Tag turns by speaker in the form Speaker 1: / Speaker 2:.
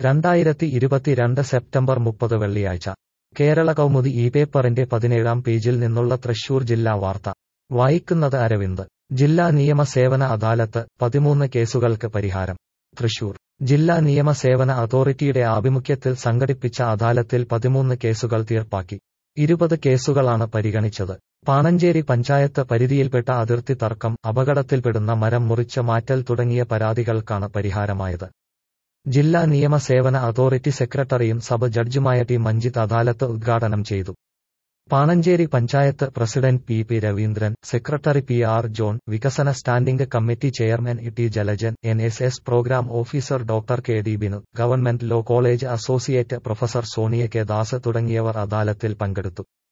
Speaker 1: രണ്ടായിരത്തി ഇരുപത്തിരണ്ട് സെപ്റ്റംബർ മുപ്പത് വെള്ളിയാഴ്ച കേരള കൗമുദി ഈ പേപ്പറിന്റെ പതിനേഴാം പേജിൽ നിന്നുള്ള തൃശൂർ ജില്ലാ വാർത്ത വായിക്കുന്നത് അരവിന്ദ് ജില്ലാ നിയമ സേവന അദാലത്ത് പതിമൂന്ന് കേസുകൾക്ക് പരിഹാരം തൃശൂർ ജില്ലാ നിയമ സേവന അതോറിറ്റിയുടെ ആഭിമുഖ്യത്തിൽ സംഘടിപ്പിച്ച അദാലത്തിൽ പതിമൂന്ന് കേസുകൾ തീർപ്പാക്കി ഇരുപത് കേസുകളാണ് പരിഗണിച്ചത് പാണഞ്ചേരി പഞ്ചായത്ത് പരിധിയിൽപ്പെട്ട അതിർത്തി തർക്കം അപകടത്തിൽപ്പെടുന്ന മരം മുറിച്ച് മാറ്റൽ തുടങ്ങിയ പരാതികൾക്കാണ് പരിഹാരമായത് ജില്ലാ നിയമ സേവന അതോറിറ്റി സെക്രട്ടറിയും സബ് ജഡ്ജുമായ ടി മഞ്ജിത്ത് അദാലത്ത് ഉദ്ഘാടനം ചെയ്തു Panancheri panchayat president P P Raveendran secretary P R John വികസന standing committee chairman E T Jalajan N S S programme officer doctor K D Binu government law college associate professor Sonia K Das തുടങ്ങിയവർ അദാലത്തിൽ പങ്കെടുത്തു